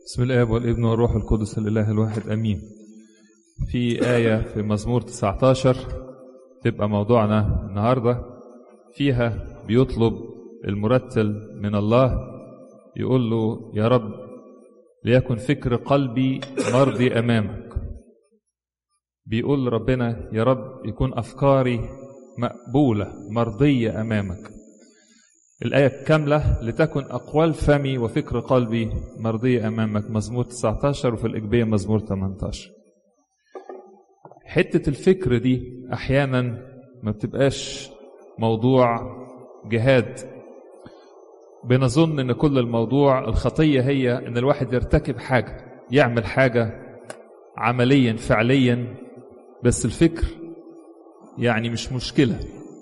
بسم الآب والابن والروح القدس الإله الواحد أمين في آية في مزمور 19 تبقى موضوعنا النهاردة فيها بيطلب المرتل من الله يقول له يا رب ليكن فكر قلبي مرضي أمامك بيقول ربنا يا رب يكون أفكاري مقبولة مرضية أمامك الآية الكاملة لتكن أقوال فمي وفكر قلبي مرضية أمامك مزمور 19 وفي الإجبية مزمور 18 حتة الفكر دي أحيانا ما بتبقاش موضوع جهاد بنظن ان كل الموضوع الخطية هي ان الواحد يرتكب حاجة يعمل حاجة عمليا فعليا بس الفكر يعني مش مشكلة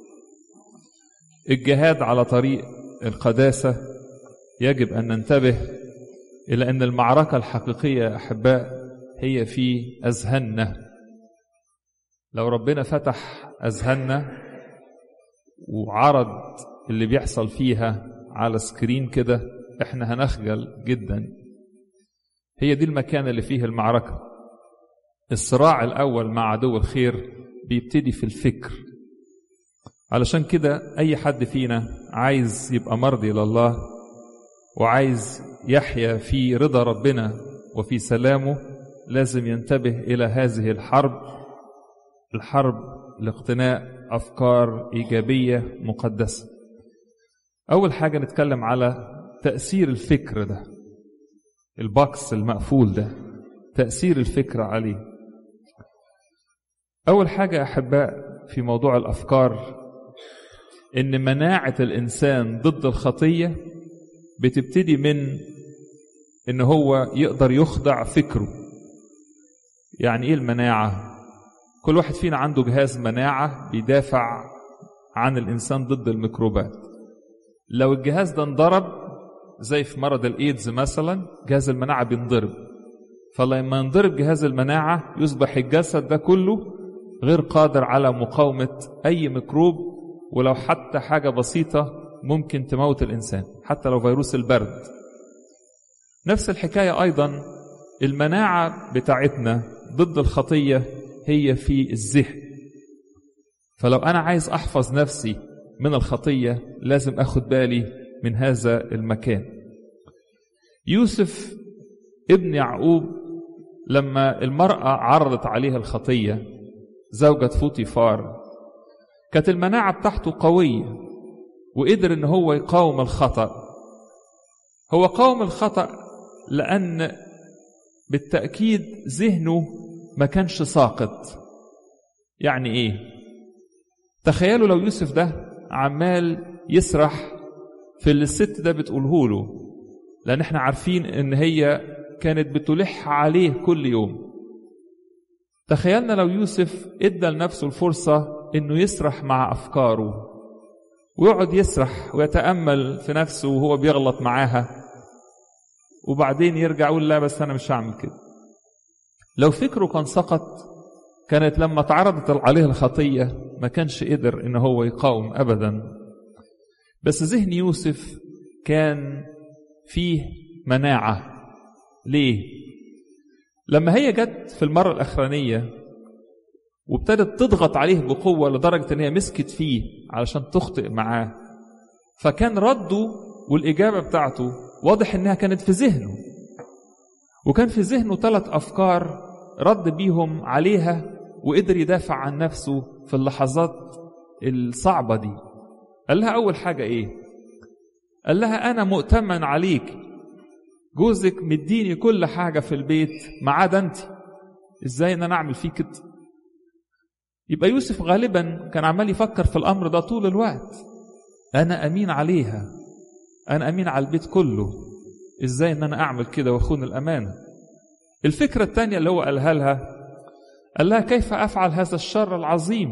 الجهاد على طريق القداسة يجب أن ننتبه إلى أن المعركة الحقيقية يا أحباء هي في أذهاننا لو ربنا فتح أذهاننا وعرض اللي بيحصل فيها على سكرين كده احنا هنخجل جدا هي دي المكان اللي فيه المعركة الصراع الأول مع عدو الخير بيبتدي في الفكر علشان كده أي حد فينا عايز يبقى مرضي لله وعايز يحيا في رضا ربنا وفي سلامه لازم ينتبه إلى هذه الحرب الحرب لاقتناء أفكار إيجابية مقدسة أول حاجة نتكلم على تأثير الفكر ده الباكس المقفول ده تأثير الفكر عليه أول حاجة أحباء في موضوع الأفكار إن مناعة الإنسان ضد الخطية بتبتدي من إن هو يقدر يخضع فكره يعني إيه المناعة؟ كل واحد فينا عنده جهاز مناعة بيدافع عن الإنسان ضد الميكروبات لو الجهاز ده انضرب زي في مرض الإيدز مثلا جهاز المناعة بينضرب فلما ينضرب جهاز المناعة يصبح الجسد ده كله غير قادر على مقاومة أي ميكروب ولو حتى حاجة بسيطة ممكن تموت الإنسان حتى لو فيروس البرد نفس الحكاية أيضا المناعة بتاعتنا ضد الخطية هي في الذهن فلو أنا عايز أحفظ نفسي من الخطية لازم أخد بالي من هذا المكان يوسف ابن يعقوب لما المرأة عرضت عليه الخطية زوجة فوطيفار كانت المناعة بتاعته قوية وقدر ان هو يقاوم الخطأ هو قاوم الخطأ لأن بالتأكيد ذهنه ما كانش ساقط يعني ايه تخيلوا لو يوسف ده عمال يسرح في اللي الست ده بتقوله له لأن احنا عارفين ان هي كانت بتلح عليه كل يوم تخيلنا لو يوسف ادى لنفسه الفرصة انه يسرح مع افكاره ويقعد يسرح ويتأمل في نفسه وهو بيغلط معاها وبعدين يرجع يقول لا بس انا مش هعمل كده لو فكره كان سقط كانت لما اتعرضت عليه الخطية ما كانش قدر ان هو يقاوم ابدا بس ذهن يوسف كان فيه مناعة ليه؟ لما هي جت في المرة الأخرانية وابتدت تضغط عليه بقوة لدرجة ان هي مسكت فيه علشان تخطئ معاه فكان رده والإجابة بتاعته واضح انها كانت في ذهنه وكان في ذهنه ثلاث أفكار رد بيهم عليها وقدر يدافع عن نفسه في اللحظات الصعبة دي قال لها أول حاجة إيه قال لها أنا مؤتمن عليك جوزك مديني كل حاجة في البيت ما عدا أنت إزاي إن أنا أعمل فيه كده يبقى يوسف غالبا كان عمال يفكر في الأمر ده طول الوقت أنا أمين عليها أنا أمين على البيت كله إزاي إن أنا أعمل كده وأخون الأمانة الفكرة الثانية اللي هو قالها لها قال لها كيف أفعل هذا الشر العظيم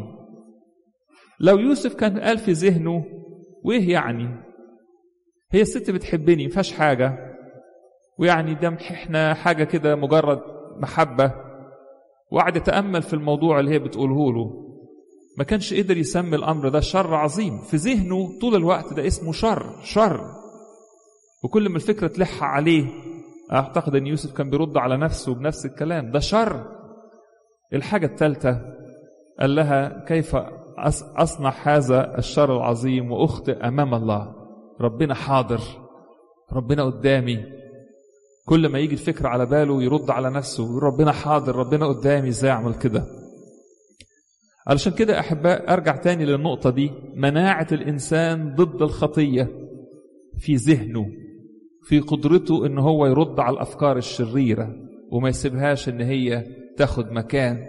لو يوسف كان قال في ذهنه وإيه يعني هي الست بتحبني مفيهاش حاجة ويعني ده احنا حاجة كده مجرد محبة وقعد يتأمل في الموضوع اللي هي بتقوله له ما كانش قدر يسمي الأمر ده شر عظيم في ذهنه طول الوقت ده اسمه شر شر وكل ما الفكرة تلح عليه أعتقد أن يوسف كان بيرد على نفسه بنفس الكلام ده شر الحاجة الثالثة قال لها كيف أصنع هذا الشر العظيم وأخطئ أمام الله ربنا حاضر ربنا قدامي كل ما يجي الفكر على باله يرد على نفسه يقول ربنا حاضر ربنا قدامي ازاي اعمل كده علشان كده احباء ارجع تاني للنقطة دي مناعة الانسان ضد الخطية في ذهنه في قدرته ان هو يرد على الافكار الشريرة وما يسيبهاش ان هي تاخد مكان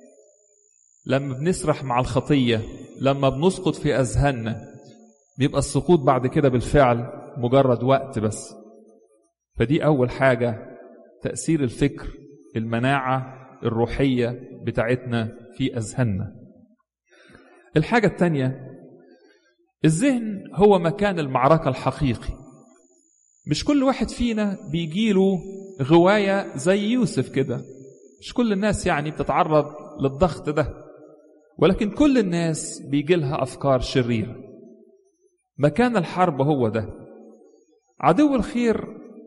لما بنسرح مع الخطية لما بنسقط في اذهاننا بيبقى السقوط بعد كده بالفعل مجرد وقت بس فدي أول حاجة تأثير الفكر المناعة الروحية بتاعتنا في أذهاننا الحاجة الثانية الذهن هو مكان المعركة الحقيقي مش كل واحد فينا بيجيله غواية زي يوسف كده مش كل الناس يعني بتتعرض للضغط ده ولكن كل الناس بيجي لها أفكار شريرة مكان الحرب هو ده عدو الخير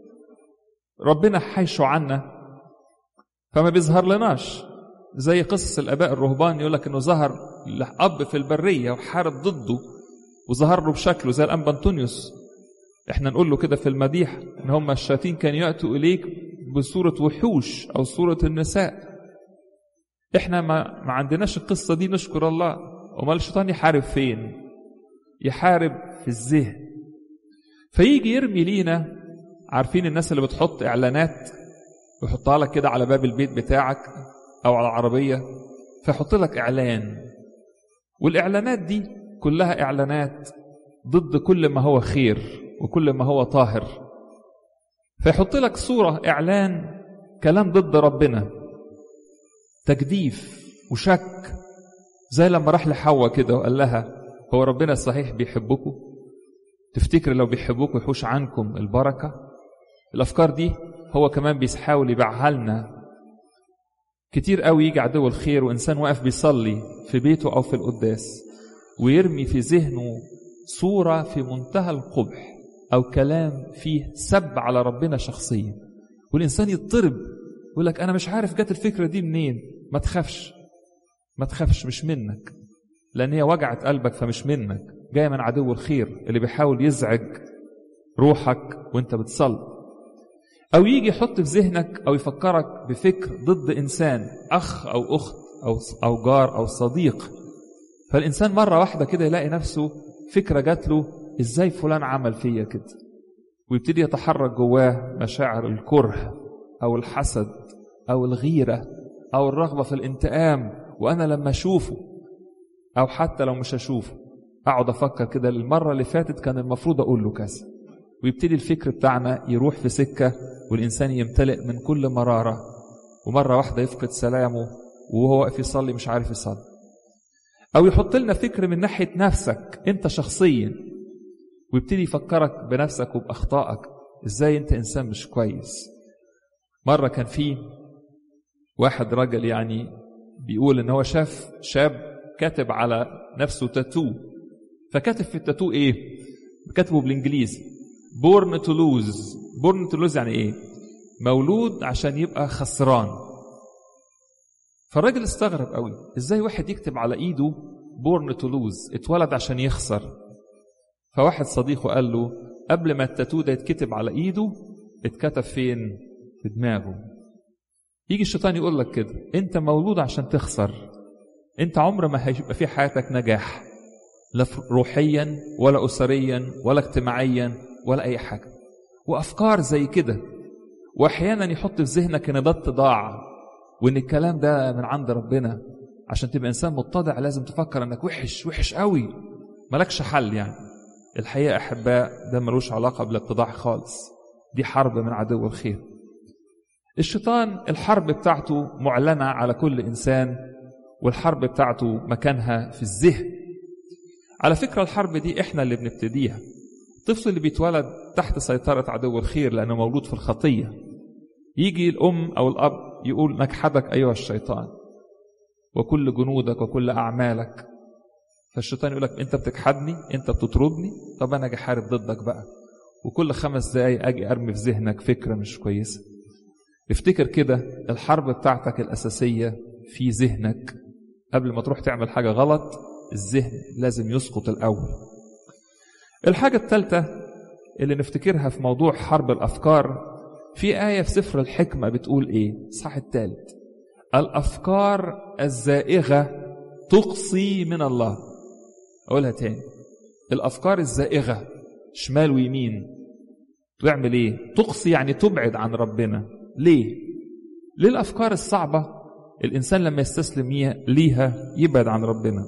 ربنا حيشه عنا فما بيظهر لناش زي قصص الاباء الرهبان يقول لك انه ظهر اب في البريه وحارب ضده وظهر له بشكله زي الانبا انطونيوس احنا نقول له كده في المديح ان هم الشياطين كانوا ياتوا اليك بصوره وحوش او صوره النساء احنا ما, ما عندناش القصه دي نشكر الله امال الشيطان يحارب فين يحارب في الذهن فيجي يرمي لينا عارفين الناس اللي بتحط اعلانات ويحطها لك كده على باب البيت بتاعك او على العربيه فيحط لك اعلان والاعلانات دي كلها اعلانات ضد كل ما هو خير وكل ما هو طاهر فيحط لك صوره اعلان كلام ضد ربنا تجديف وشك زي لما راح لحواء كده وقال لها هو ربنا صحيح بيحبكم تفتكر لو بيحبوكوا يحوش عنكم البركه الافكار دي هو كمان بيحاول يبيعها لنا كتير قوي يجي عدو الخير وانسان واقف بيصلي في بيته او في القداس ويرمي في ذهنه صوره في منتهى القبح او كلام فيه سب على ربنا شخصيا والانسان يضطرب يقول لك انا مش عارف جت الفكره دي منين ما تخافش ما تخافش مش منك لان هي وجعت قلبك فمش منك جايه من عدو الخير اللي بيحاول يزعج روحك وانت بتصلي او يجي يحط في ذهنك او يفكرك بفكر ضد انسان اخ او اخت او او جار او صديق فالانسان مره واحده كده يلاقي نفسه فكره جات له ازاي فلان عمل فيا كده ويبتدي يتحرك جواه مشاعر الكره او الحسد او الغيره او الرغبه في الانتقام وانا لما اشوفه او حتى لو مش اشوفه اقعد افكر كده المره اللي فاتت كان المفروض اقول له كذا ويبتدي الفكر بتاعنا يروح في سكه والانسان يمتلئ من كل مراره ومره واحده يفقد سلامه وهو واقف يصلي مش عارف يصلي او يحط لنا فكر من ناحيه نفسك انت شخصيا ويبتدي يفكرك بنفسك وباخطائك ازاي انت انسان مش كويس مره كان في واحد راجل يعني بيقول ان هو شاف شاب كاتب على نفسه تاتو فكاتب في التاتو ايه كاتبه بالانجليزي بورن تو لوز بورن تو لوز يعني ايه مولود عشان يبقى خسران فالراجل استغرب قوي ازاي واحد يكتب على ايده بورن تو لوز اتولد عشان يخسر فواحد صديقه قال له قبل ما التاتو ده يتكتب على ايده اتكتب فين في دماغه يجي الشيطان يقول لك كده انت مولود عشان تخسر انت عمر ما هيبقى في حياتك نجاح لا روحيا ولا اسريا ولا اجتماعيا ولا اي حاجه وافكار زي كده واحيانا يحط في ذهنك ان ده اتضاع وان الكلام ده من عند ربنا عشان تبقى انسان متضع لازم تفكر انك وحش وحش قوي مالكش حل يعني الحقيقه احباء ده ملوش علاقه بالاتضاع خالص دي حرب من عدو الخير الشيطان الحرب بتاعته معلنه على كل انسان والحرب بتاعته مكانها في الذهن على فكره الحرب دي احنا اللي بنبتديها الطفل اللي بيتولد تحت سيطره عدو الخير لانه مولود في الخطيه يجي الام او الاب يقول نجحدك ايها الشيطان وكل جنودك وكل اعمالك فالشيطان يقول لك انت بتجحدني انت بتطردني طب انا اجي احارب ضدك بقى وكل خمس دقايق أجي أرمي في ذهنك فكرة مش كويسة افتكر كده الحرب بتاعتك الأساسية في ذهنك قبل ما تروح تعمل حاجة غلط الذهن لازم يسقط الأول الحاجة الثالثة اللي نفتكرها في موضوع حرب الأفكار في آية في سفر الحكمة بتقول إيه صح الثالث الأفكار الزائغة تقصي من الله أقولها تاني الأفكار الزائغة شمال ويمين تعمل إيه تقصي يعني تبعد عن ربنا ليه ليه الأفكار الصعبة الإنسان لما يستسلم ليها يبعد عن ربنا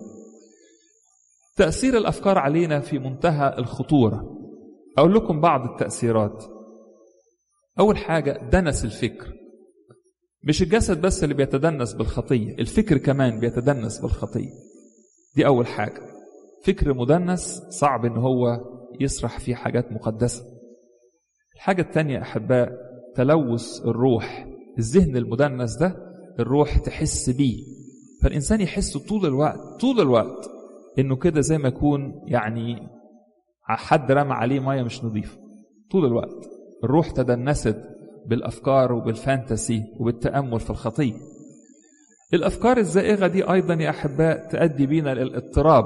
تأثير الأفكار علينا في منتهى الخطورة أقول لكم بعض التأثيرات أول حاجة دنس الفكر مش الجسد بس اللي بيتدنس بالخطية الفكر كمان بيتدنس بالخطية دي أول حاجة فكر مدنس صعب إن هو يسرح في حاجات مقدسة الحاجة الثانية أحباء تلوث الروح الذهن المدنس ده الروح تحس بيه فالإنسان يحس طول الوقت طول الوقت إنه كده زي ما يكون يعني حد رمى عليه مية مش نظيفة طول الوقت الروح تدنست بالأفكار وبالفانتسي وبالتأمل في الخطية الأفكار الزائغة دي أيضا يا أحباء تؤدي بينا للاضطراب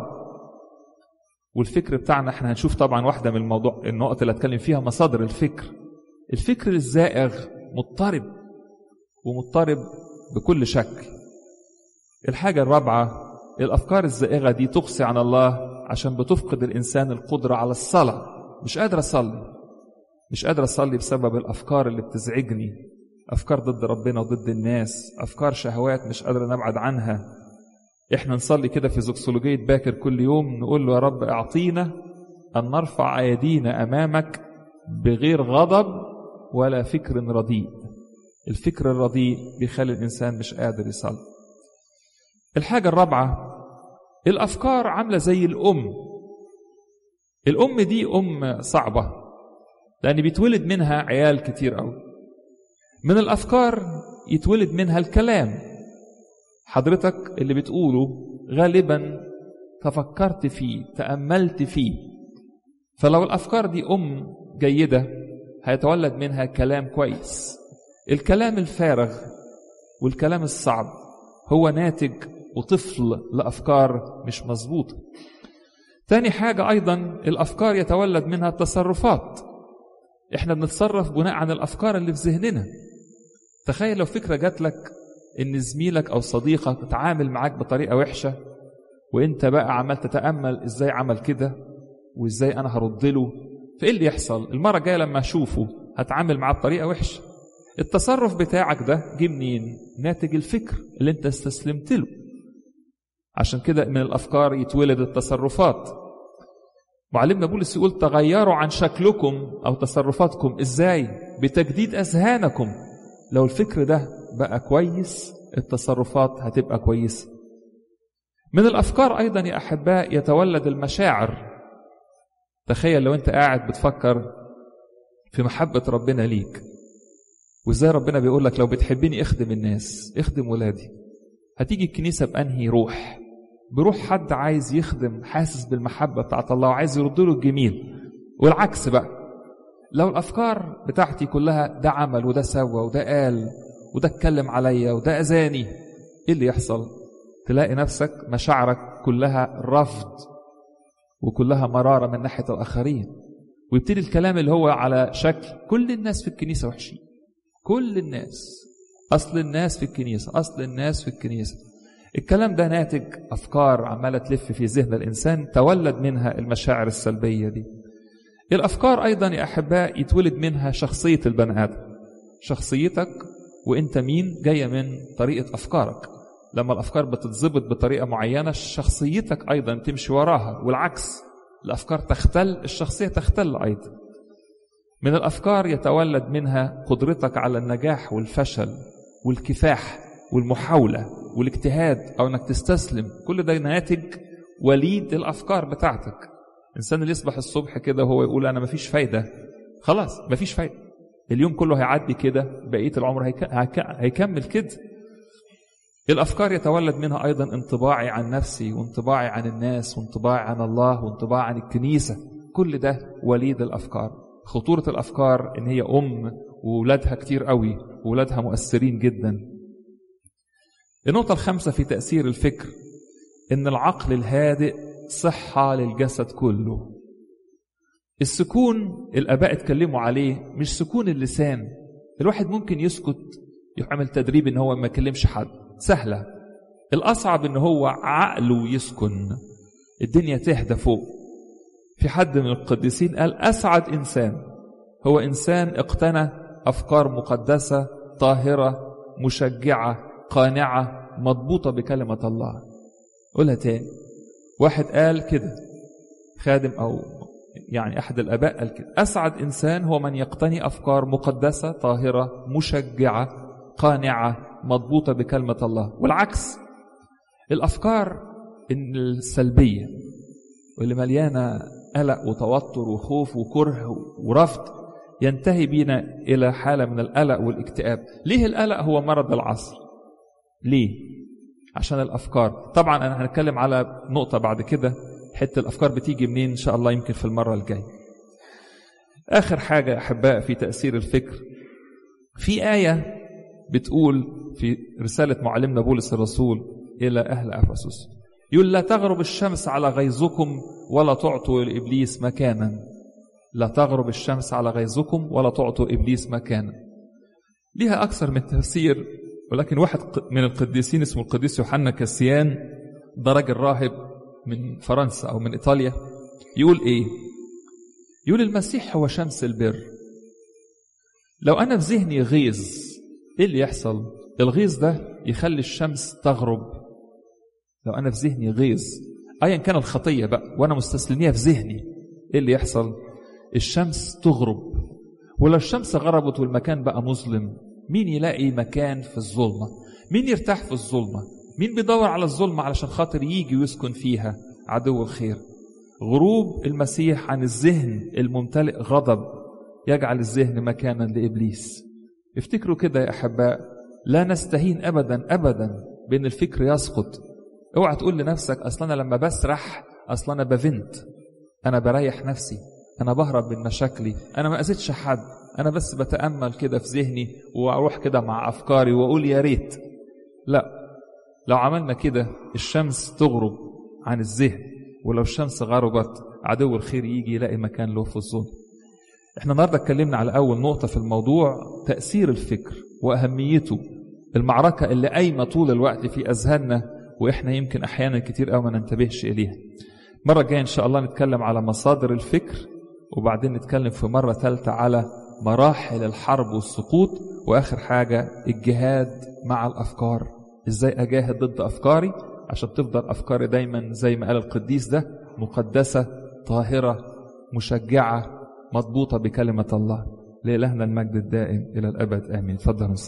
والفكر بتاعنا احنا هنشوف طبعا واحدة من الموضوع النقط اللي هتكلم فيها مصادر الفكر الفكر الزائغ مضطرب ومضطرب بكل شكل الحاجة الرابعة الأفكار الزائغة دي تقصي عن الله عشان بتفقد الإنسان القدرة على الصلاة مش قادر أصلي مش قادر أصلي بسبب الأفكار اللي بتزعجني أفكار ضد ربنا وضد الناس أفكار شهوات مش قادر نبعد عنها إحنا نصلي كده في زوكسولوجية باكر كل يوم نقول له يا رب أعطينا أن نرفع أيدينا أمامك بغير غضب ولا فكر رديء الفكر الرديء بيخلي الإنسان مش قادر يصلي الحاجة الرابعة الأفكار عاملة زي الأم الأم دي أم صعبة لأن بيتولد منها عيال كتير أوي من الأفكار يتولد منها الكلام حضرتك اللي بتقوله غالبا تفكرت فيه تأملت فيه فلو الأفكار دي أم جيدة هيتولد منها كلام كويس الكلام الفارغ والكلام الصعب هو ناتج وطفل لأفكار مش مظبوطة تاني حاجة أيضا الأفكار يتولد منها التصرفات احنا بنتصرف بناء عن الأفكار اللي في ذهننا تخيل لو فكرة جات لك إن زميلك أو صديقك اتعامل معاك بطريقة وحشة وإنت بقى عمال تتأمل إزاي عمل كده وإزاي أنا هرد له فإيه اللي يحصل المرة الجاية لما أشوفه هتعامل معاه بطريقة وحشة التصرف بتاعك ده جه منين ناتج الفكر اللي انت استسلمت له عشان كده من الافكار يتولد التصرفات معلمنا بولس يقول تغيروا عن شكلكم او تصرفاتكم ازاي بتجديد اذهانكم لو الفكر ده بقى كويس التصرفات هتبقى كويسه من الافكار ايضا يا احباء يتولد المشاعر تخيل لو انت قاعد بتفكر في محبه ربنا ليك وازاي ربنا بيقول لك لو بتحبني اخدم الناس اخدم ولادي هتيجي الكنيسة بأنهي روح بروح حد عايز يخدم حاسس بالمحبة بتاعت الله وعايز يرد له الجميل والعكس بقى لو الأفكار بتاعتي كلها ده عمل وده سوى وده قال وده اتكلم عليا وده أذاني ايه اللي يحصل تلاقي نفسك مشاعرك كلها رفض وكلها مرارة من ناحية الآخرين ويبتدي الكلام اللي هو على شكل كل الناس في الكنيسة وحشين كل الناس أصل الناس في الكنيسة أصل الناس في الكنيسة الكلام ده ناتج أفكار عمالة تلف في ذهن الإنسان تولد منها المشاعر السلبية دي الأفكار أيضا يا أحباء يتولد منها شخصية البني آدم شخصيتك وإنت مين جاية من طريقة أفكارك لما الأفكار بتتظبط بطريقة معينة شخصيتك أيضا تمشي وراها والعكس الأفكار تختل الشخصية تختل أيضا من الافكار يتولد منها قدرتك على النجاح والفشل والكفاح والمحاوله والاجتهاد او انك تستسلم كل ده ناتج وليد الافكار بتاعتك الانسان اللي يصبح الصبح كده وهو يقول انا مفيش فايده خلاص مفيش فايده اليوم كله هيعدي كده بقيه العمر هيك... هيك... هيكمل كده الافكار يتولد منها ايضا انطباعي عن نفسي وانطباعي عن الناس وانطباعي عن الله وانطباعي عن الكنيسه كل ده وليد الافكار خطورة الأفكار إن هي أم وولادها كتير قوي وولادها مؤثرين جدا النقطة الخامسة في تأثير الفكر إن العقل الهادئ صحة للجسد كله السكون الآباء اتكلموا عليه مش سكون اللسان الواحد ممكن يسكت يعمل تدريب إن هو ما يكلمش حد سهلة الأصعب إن هو عقله يسكن الدنيا تهدى فوق في حد من القديسين قال أسعد إنسان هو إنسان اقتنى أفكار مقدسة طاهرة مشجعة قانعة مضبوطة بكلمة الله قولها تاني واحد قال كده خادم أو يعني أحد الآباء قال كده أسعد إنسان هو من يقتني أفكار مقدسة طاهرة مشجعة قانعة مضبوطة بكلمة الله والعكس الأفكار السلبية واللي مليانة قلق وتوتر وخوف وكره ورفض ينتهي بينا إلى حالة من القلق والاكتئاب ليه القلق هو مرض العصر ليه عشان الأفكار طبعا أنا هنتكلم على نقطة بعد كده حتة الأفكار بتيجي منين إن شاء الله يمكن في المرة الجاية آخر حاجة أحباء في تأثير الفكر في آية بتقول في رسالة معلمنا بولس الرسول إلى أهل أفسس يقول لا تغرب الشمس على غيظكم ولا تعطوا لإبليس مكانا لا تغرب الشمس على غيظكم ولا تعطوا إبليس مكانا ليها أكثر من تفسير ولكن واحد من القديسين اسمه القديس يوحنا كاسيان ده راجل راهب من فرنسا أو من إيطاليا يقول إيه يقول المسيح هو شمس البر لو أنا في ذهني غيظ إيه اللي يحصل الغيظ ده يخلي الشمس تغرب لو أنا في ذهني غيظ أيا كان الخطية بقى وأنا مستسلميها في ذهني إيه اللي يحصل الشمس تغرب ولو الشمس غربت والمكان بقى مظلم مين يلاقي مكان في الظلمة مين يرتاح في الظلمة مين بيدور على الظلمة علشان خاطر يجي ويسكن فيها عدو الخير غروب المسيح عن الذهن الممتلئ غضب يجعل الذهن مكانا لإبليس افتكروا كده يا أحباء لا نستهين أبدا أبدا بأن الفكر يسقط اوعى تقول لنفسك أصلا أنا لما بسرح أصلا أنا بفنت أنا بريح نفسي أنا بهرب من مشاكلي أنا ما أذيتش حد أنا بس بتأمل كده في ذهني وأروح كده مع أفكاري وأقول يا ريت لا لو عملنا كده الشمس تغرب عن الذهن ولو الشمس غربت عدو الخير يجي يلاقي مكان له في الظلم احنا النهارده اتكلمنا على اول نقطه في الموضوع تاثير الفكر واهميته المعركه اللي قايمه طول الوقت في اذهاننا واحنا يمكن احيانا كتير قوي ما ننتبهش اليها المره الجايه ان شاء الله نتكلم على مصادر الفكر وبعدين نتكلم في مره ثالثه على مراحل الحرب والسقوط واخر حاجه الجهاد مع الافكار ازاي اجاهد ضد افكاري عشان تفضل افكاري دايما زي ما قال القديس ده مقدسه طاهره مشجعه مضبوطه بكلمه الله لالهنا المجد الدائم الى الابد امين تفضل